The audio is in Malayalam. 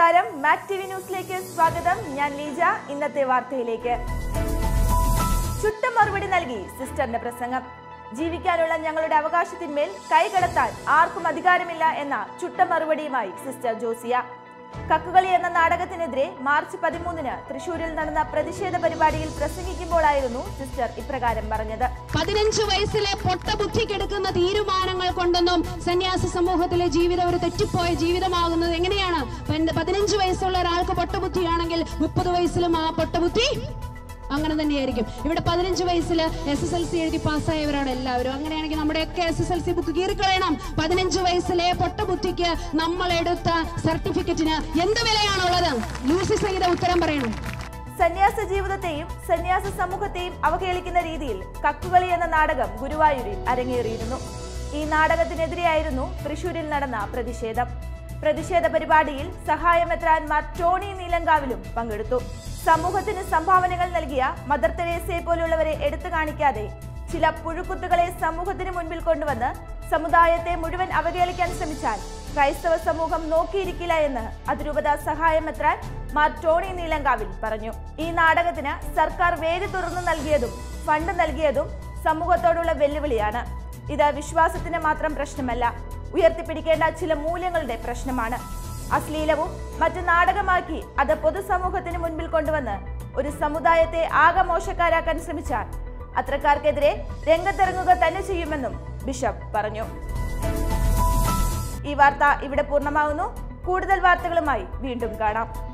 നമസ്കാരം മാക് ടി വി ന്യൂസിലേക്ക് സ്വാഗതം ഞാൻ ലീജ ഇന്നത്തെ വാർത്തയിലേക്ക് ചുട്ട മറുപടി നൽകി സിസ്റ്ററിന്റെ പ്രസംഗം ജീവിക്കാനുള്ള ഞങ്ങളുടെ അവകാശത്തിന്മേൽ കൈകടത്താൻ ആർക്കും അധികാരമില്ല എന്ന ചുട്ട മറുപടിയുമായി സിസ്റ്റർ ജോസിയ കക്കുകളി എന്ന നാടകത്തിനെതിരെ മാർച്ച് പതിമൂന്നിന് തൃശൂരിൽ നടന്ന പ്രതിഷേധ പരിപാടിയിൽ പ്രസംഗിക്കുമ്പോഴായിരുന്നു സിസ്റ്റർ ഇപ്രകാരം പറഞ്ഞത് പതിനഞ്ച് വയസ്സിലെ പൊട്ടബുദ്ധിക്കെടുക്കുന്ന തീരുമാനങ്ങൾ കൊണ്ടൊന്നും സന്യാസ സമൂഹത്തിലെ ജീവിതം ഒരു തെറ്റിപ്പോയ ജീവിതമാകുന്നത് എങ്ങനെയാണ് പന്ത് പതിനഞ്ച് വയസ്സുള്ള ഒരാൾക്ക് പൊട്ടബുദ്ധിയാണെങ്കിൽ മുപ്പത് വയസ്സിലും ആ പൊട്ടബുദ്ധി അങ്ങനെ തന്നെയായിരിക്കും ഇവിടെ പതിനഞ്ച് വയസ്സിൽ എസ് എസ് എൽ സി എഴുതി പാസ്സായവരാണ് എല്ലാവരും അങ്ങനെയാണെങ്കിൽ നമ്മുടെയൊക്കെ S S L C book കീറിക്കളയണം പതിനഞ്ച് വയസ്സിലെ പൊട്ടബുദ്ധിക്ക് നമ്മൾ എടുത്ത സർട്ടിഫിക്കറ്റിന് എന്ത് വിലയാണുള്ളത് ലൂസി സഹിത ഉത്തരം പറയണം സന്യാസ ജീവിതത്തെയും സന്യാസ സമൂഹത്തെയും അവഹേളിക്കുന്ന രീതിയിൽ കക്കുകളി എന്ന നാടകം ഗുരുവായൂരിൽ അരങ്ങേറിയിരുന്നു ഈ നാടകത്തിനെതിരെയായിരുന്നു തൃശൂരിൽ നടന്ന പ്രതിഷേധം പ്രതിഷേധ പരിപാടിയിൽ സഹായമെത്രാൻമാർ ടോണി നീലങ്കാവിലും പങ്കെടുത്തു സമൂഹത്തിന് സംഭാവനകൾ നൽകിയ മദർ തെരേസയെ പോലുള്ളവരെ എടുത്തു കാണിക്കാതെ ചില പുഴുക്കുത്തുകളെ സമൂഹത്തിന് മുൻപിൽ കൊണ്ടുവന്ന് സമുദായത്തെ മുഴുവൻ അവഹേളിക്കാൻ ശ്രമിച്ചാൽ ക്രൈസ്തവ സമൂഹം നോക്കിയിരിക്കില്ല എന്ന് അതിരൂപത സഹായമെത്രാൻ മാർ ടോണി നീലങ്കാവിൽ പറഞ്ഞു ഈ നാടകത്തിന് സർക്കാർ വേദി തുറന്നു നൽകിയതും ഫണ്ട് നൽകിയതും സമൂഹത്തോടുള്ള വെല്ലുവിളിയാണ് ഇത് വിശ്വാസത്തിന് മാത്രം പ്രശ്നമല്ല ഉയർത്തിപ്പിടിക്കേണ്ട ചില മൂല്യങ്ങളുടെ പ്രശ്നമാണ് അശ്ലീലവും മറ്റ് നാടകമാക്കി അത് പൊതുസമൂഹത്തിന് മുൻപിൽ കൊണ്ടുവന്ന് ഒരു സമുദായത്തെ ആകെ മോശക്കാരാക്കാൻ ശ്രമിച്ചാൽ അത്രക്കാർക്കെതിരെ രംഗത്തിറങ്ങുക തന്നെ ചെയ്യുമെന്നും ബിഷപ്പ് പറഞ്ഞു ഈ വാർത്ത ഇവിടെ പൂർണ്ണമാകുന്നു കൂടുതൽ വാർത്തകളുമായി വീണ്ടും കാണാം